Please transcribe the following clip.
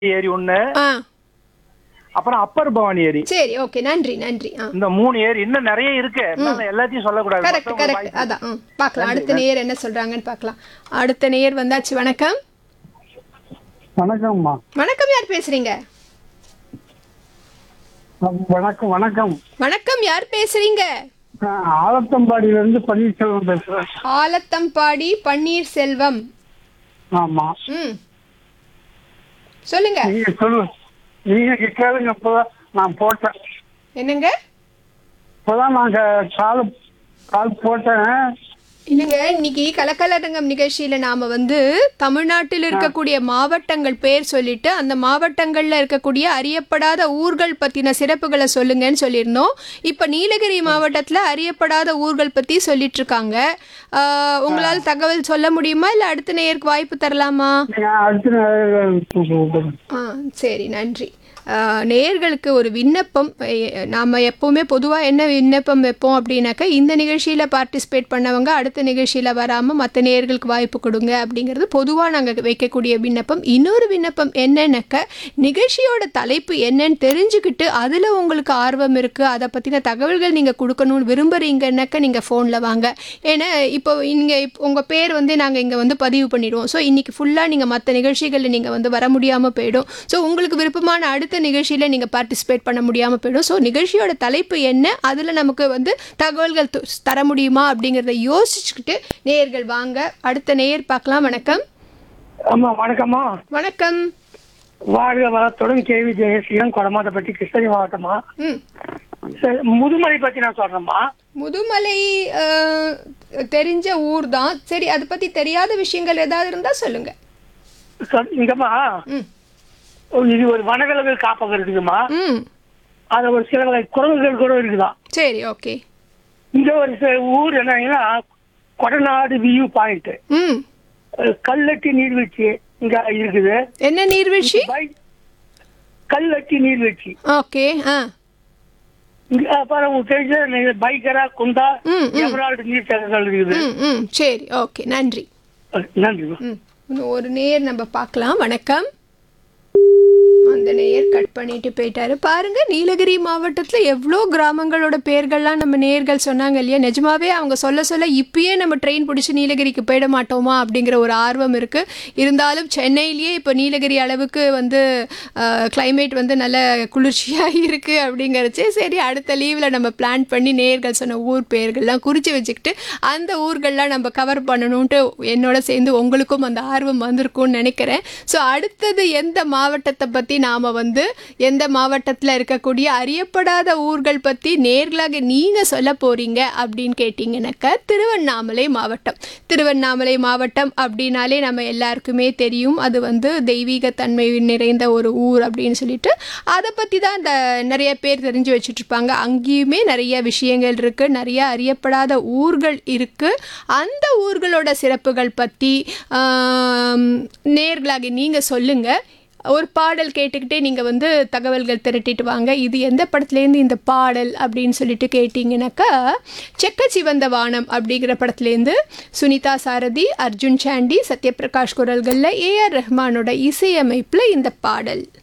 ஏரி ஒண்ணு ஆ அப்புறம் அப்பர் பவானி ஏரி சரி ஓகே நன்றி நன்றி ஆ இந்த மூணு ஏரி இன்னும் நிறைய இருக்கு என்னால எல்லாத்தையும் சொல்லக்கூடாது கரெக்ட் மத்தவங்க கரெக்ட் வாய்ப்பு. அதான் ம் பார்க்கலாம் அடுத்த நேயர் என்ன சொல்றாங்கன்னு பார்க்கலாம் அடுத்த நேயர் வந்தாச்சு வணக்கம் வணக்கம்மா வணக்கம் யார் பேசுறீங்க வணக்கம் வணக்கம் வணக்கம் யார் பேசுறீங்க நான் ஆலத்தம்பாடியில இருந்து பன்னீர்செல்வம் பேசுறேன் ஆலத்தம்பாடி பன்னீர் செல்வம் ஆமா ம் சொல்லுங்க நீங்க சொல்லு நீங்க கேளுங்க இப்பதான் நான் போட்டேன் என்னங்க இப்பதான் நாங்க கால் கால் போட்டேன் இல்லைங்க இன்னைக்கு கலக்கலரங்கம் நிகழ்ச்சியில நாம வந்து தமிழ்நாட்டில் இருக்கக்கூடிய மாவட்டங்கள் பேர் சொல்லிட்டு அந்த மாவட்டங்கள்ல இருக்கக்கூடிய அறியப்படாத ஊர்கள் பத்தின சிறப்புகளை சொல்லுங்கன்னு சொல்லியிருந்தோம் இப்ப நீலகிரி மாவட்டத்துல அறியப்படாத ஊர்கள் பத்தி சொல்லிட்டு இருக்காங்க ஆஹ், உங்களால தகவல் சொல்ல முடியுமா இல்ல அடுத்த நேயருக்கு வாய்ப்பு தரலாமா நீங்க அடுத்த நேரம் ஆ சரி நன்றி ஆ, நேயர்களுக்கு ஒரு விண்ணப்பம் நாம் எப்போவுமே பொதுவாக என்ன விண்ணப்பம் வைப்போம் அப்படின்னாக்கா இந்த நிகழ்ச்சியில் பார்ட்டிசிபேட் பண்ணவங்க அடுத்த நிகழ்ச்சியில் வராமல் மற்ற நேயர்களுக்கு வாய்ப்பு கொடுங்க அப்படிங்கிறது பொதுவாக நாங்கள் வைக்கக்கூடிய விண்ணப்பம் இன்னொரு விண்ணப்பம் என்னன்னாக்கா நிகழ்ச்சியோட தலைப்பு என்னன்னு தெரிஞ்சுக்கிட்டு அதில் உங்களுக்கு ஆர்வம் இருக்குது அதை பற்றின தகவல்கள் நீங்கள் கொடுக்கணும்னு விரும்புகிறீங்கன்னாக்கா நீங்கள் ஃபோனில் வாங்க ஏன்னா இப்போ இங்கே இப்போ உங்கள் பேர் வந்து நாங்கள் இங்கே வந்து பதிவு பண்ணிடுவோம் ஸோ இன்றைக்கி ஃபுல்லாக நீங்கள் மற்ற நிகழ்ச்சிகளில் நீங்கள் வந்து வர முடியாமல் போயிடும் ஸோ உங்களுக்கு விருப்பமான அடுத்த நிகழ்ச்சியில் நீங்கள் பார்ட்டிசிபேட் பண்ண முடியாமல் போயிடும் ஸோ நிகழ்ச்சியோட தலைப்பு என்ன அதில் நமக்கு வந்து தகவல்கள் து- தர முடியுமா அப்படிங்கிறத யோசிச்சுக்கிட்டு நேயர்கள் வாங்க அடுத்த நேயர் பார்க்கலாம் வணக்கம் ஆமா வணக்கம்மா வணக்கம் வாழ்க வளத்துடன் கேவி ஜெயசீலன் கொடமாட்டப்பட்டி கிருஷ்ணகிரி மாவட்டமா ம் சரி, முதுமலை பத்தி நான் சொல்றேன்மா முதுமலை அஹ், தெரிஞ்ச ஊர் தான் சரி அதை பற்றி தெரியாத விஷயங்கள் ஏதாவது இருந்தால் சொல்லுங்கள் சொல்- இங்கம்மா ம் இது ஒரு வனவிலங்கு காப்பகம் இருக்குதுமா ம் அது ஒரு சில வகை குரங்குகள் கூட இருக்குதான் சரி ஓகே இங்க ஒரு சில ஊர் என்னன்னா கொடநாடு வியூ பாயிண்ட் ம் கல்லட்டி நீர்வீழ்ச்சி இங்க இருக்குது என்ன நீர்வீழ்ச்சி பைக் கல்லட்டி நீர்வீழ்ச்சி ஓகே ஆ இங்க அப்புறம் உங்களுக்கு தெரிஞ்ச பைக்கரா குந்தா ம், ம். எமரால்டு நீர்த்தகங்கள் இருக்குது ம் ம் சரி ஓகே நன்றி நன்றி ம் இன்னும் ஒரு நேயர் நம்ம பார்க்கலாம் வணக்கம் அந்த நேயர் கட் பண்ணிட்டு போயிட்டாரு பாருங்க நீலகிரி மாவட்டத்தில் எவ்வளோ கிராமங்களோட பேர்கள்லாம் நம்ம நேயர்கள் சொன்னாங்க இல்லையா நிஜமாவே அவங்க சொல்ல சொல்ல இப்பயே நம்ம ட்ரெயின் பிடிச்சி நீலகிரிக்கு போயிட மாட்டோமா அப்படிங்கிற ஒரு ஆர்வம் இருக்கு இருந்தாலும் சென்னையிலேயே இப்போ நீலகிரி அளவுக்கு வந்து கிளைமேட் வந்து நல்ல குளிர்ச்சியாக இருக்கு அப்படிங்கிறச்சே சரி அடுத்த லீவில் நம்ம பிளான் பண்ணி நேயர்கள் சொன்ன ஊர் பேர்கள்லாம் குறித்து வச்சுக்கிட்டு அந்த ஊர்கள்லாம் நம்ம கவர் பண்ணணுன்ட்டு என்னோட சேர்ந்து உங்களுக்கும் அந்த ஆர்வம் வந்திருக்கும்னு நினைக்கிறேன் ஸோ அடுத்தது எந்த மாவட்டத்தை பற்றி நாம் வந்து எந்த மாவட்டத்தில் இருக்கக்கூடிய அறியப்படாத ஊர்கள் பற்றி நேர்களாக நீங்கள் சொல்ல போகிறீங்க அப்படின்னு கேட்டிங்கனாக்கா திருவண்ணாமலை மாவட்டம் திருவண்ணாமலை மாவட்டம் அப்படின்னாலே நம்ம எல்லாருக்குமே தெரியும் அது வந்து தெய்வீக தன்மை நிறைந்த ஒரு ஊர் அப்படின்னு சொல்லிட்டு அதை பற்றி தான் இந்த நிறைய பேர் தெரிஞ்சு வச்சுட்டு இருப்பாங்க அங்கேயுமே நிறைய விஷயங்கள் இருக்குது நிறைய அறியப்படாத ஊர்கள் இருக்குது அந்த ஊர்களோட சிறப்புகள் பற்றி நேர்களாக நீங்கள் சொல்லுங்கள் ஒரு பாடல் கேட்டுக்கிட்டே நீங்கள் வந்து தகவல்கள் திரட்டிட்டு வாங்க இது எந்த படத்துலேருந்து இந்த பாடல் அப்படின்னு சொல்லிட்டு கேட்டிங்கனாக்கா செக்க சிவந்த வானம் அப்படிங்கிற படத்துலேருந்து சுனிதா சாரதி அர்ஜுன் சாண்டி சத்யபிரகாஷ் குரல்களில் ஏஆர் ரஹ்மானோட இசையமைப்பில் இந்த பாடல்